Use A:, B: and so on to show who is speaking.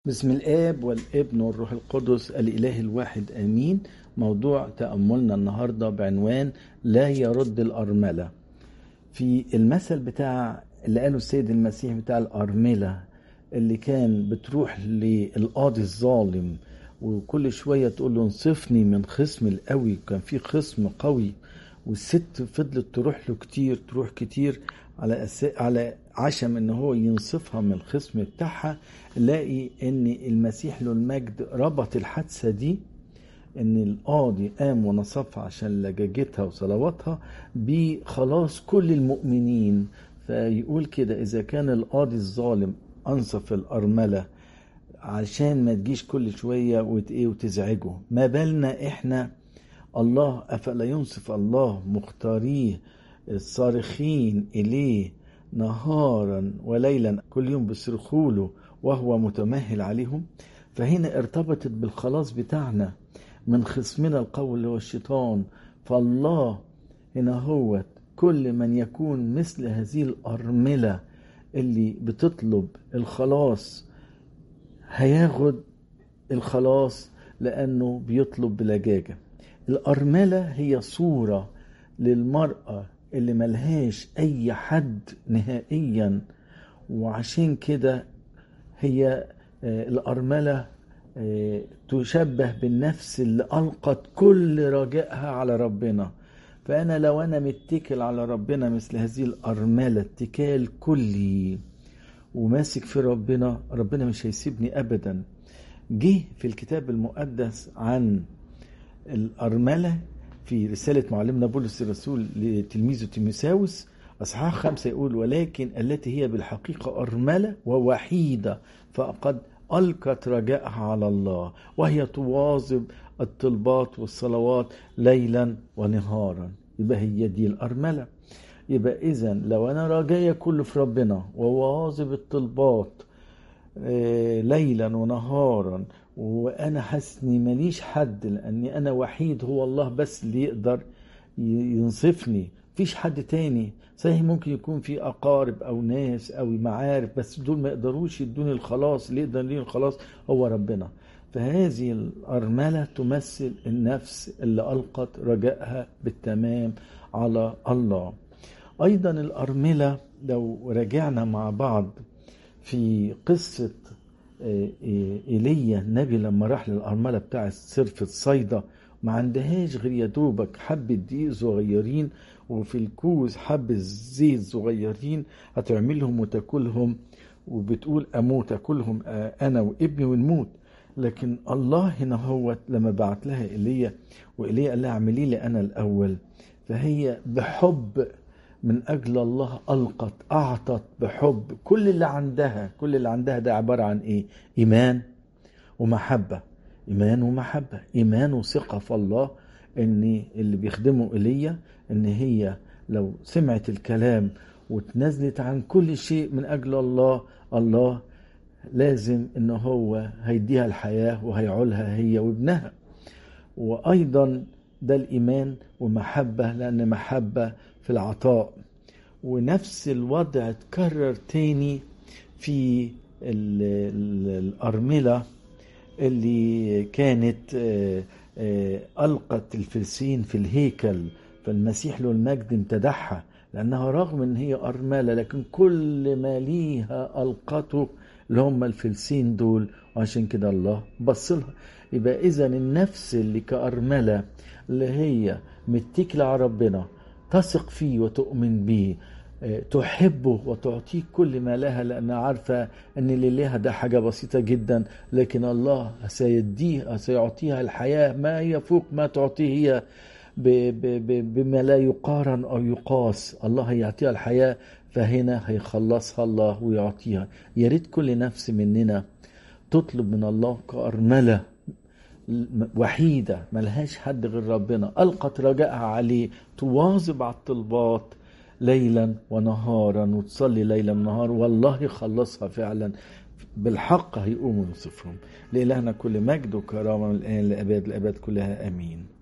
A: بسم الآب والابن والروح القدس الإله الواحد آمين موضوع تأملنا النهاردة بعنوان لا يرد الأرملة في المثل بتاع اللي قاله السيد المسيح بتاع الأرملة اللي كان بتروح للقاضي الظالم وكل شوية تقول له انصفني من خصم القوي كان في خصم قوي والست فضلت تروح له كتير تروح كتير على أس... على عشم ان هو ينصفها من الخصم بتاعها نلاقي ان المسيح له المجد ربط الحادثه دي ان القاضي قام ونصفها عشان لجاجتها وصلواتها بخلاص كل المؤمنين فيقول كده اذا كان القاضي الظالم انصف الارمله عشان ما تجيش كل شويه وتايه وتزعجه ما بالنا احنا الله افلا ينصف الله مختاريه الصارخين اليه نهارا وليلا كل يوم بيصرخوا له وهو متمهل عليهم فهنا ارتبطت بالخلاص بتاعنا من خصمنا القوي اللي هو الشيطان فالله هنا هو كل من يكون مثل هذه الأرملة اللي بتطلب الخلاص هياخد الخلاص لأنه بيطلب بلجاجة الأرملة هي صورة للمرأة اللي ملهاش أي حد نهائيا وعشان كده هي الأرملة تشبه بالنفس اللي ألقت كل رجائها على ربنا فأنا لو أنا متكل على ربنا مثل هذه الأرملة اتكال كلي وماسك في ربنا ربنا مش هيسيبني أبدا جه في الكتاب المقدس عن الأرملة في رسالة معلمنا بولس الرسول لتلميذه تيموساوس أصحاح خمسة يقول ولكن التي هي بالحقيقة أرملة ووحيدة فقد ألقت رجائها على الله وهي تواظب الطلبات والصلوات ليلا ونهارا يبقى هي دي الأرملة يبقى إذا لو أنا رجايا كله في ربنا وواظب الطلبات ليلا ونهارا وانا حاسس اني ماليش حد لاني انا وحيد هو الله بس اللي يقدر ينصفني مفيش حد تاني صحيح ممكن يكون في اقارب او ناس او معارف بس دول ما يقدروش يدوني الخلاص اللي يقدر لي الخلاص هو ربنا فهذه الأرملة تمثل النفس اللي ألقت رجائها بالتمام على الله أيضا الأرملة لو رجعنا مع بعض في قصة ايليا النبي لما راح للارمله بتاع صرفة صيدا ما عندهاش غير يا دوبك حبه دقيق صغيرين وفي الكوز حبه زيت صغيرين هتعملهم وتاكلهم وبتقول اموت اكلهم انا وابني ونموت لكن الله هنا هو لما بعت لها ايليا وايليا قال لها اعملي لي انا الاول فهي بحب من أجل الله ألقت أعطت بحب كل اللي عندها كل اللي عندها ده عبارة عن إيه إيمان ومحبة إيمان ومحبة إيمان وثقة في الله إن اللي بيخدموا إيليا إن هي لو سمعت الكلام وتنزلت عن كل شيء من أجل الله الله لازم إن هو هيديها الحياة وهيعولها هي وابنها وأيضا ده الإيمان ومحبة لأن محبة في العطاء ونفس الوضع اتكرر تاني في الأرملة اللي كانت ألقت الفلسين في الهيكل فالمسيح له المجد امتدحها لأنها رغم أن هي أرملة لكن كل ما ليها ألقته اللي هم الفلسين دول وعشان كده الله بصلها يبقى إذا النفس اللي كأرملة اللي هي متكلة على ربنا تثق فيه وتؤمن به تحبه وتعطيه كل ما لها لأنها عارفة أن اللي لها ده حاجة بسيطة جدا لكن الله سيديها سيعطيها الحياة ما يفوق ما تعطيه هي بما لا يقارن أو يقاس الله هيعطيها الحياة فهنا هيخلصها الله ويعطيها يا ريت كل نفس مننا تطلب من الله كأرملة وحيدة ملهاش حد غير ربنا ألقت رجائها عليه تواظب على الطلبات ليلا ونهارا وتصلي ليلا ونهار والله يخلصها فعلا بالحق هيقوموا ينصفهم لإلهنا كل مجد وكرامة من الآن لأباد الأباد كلها أمين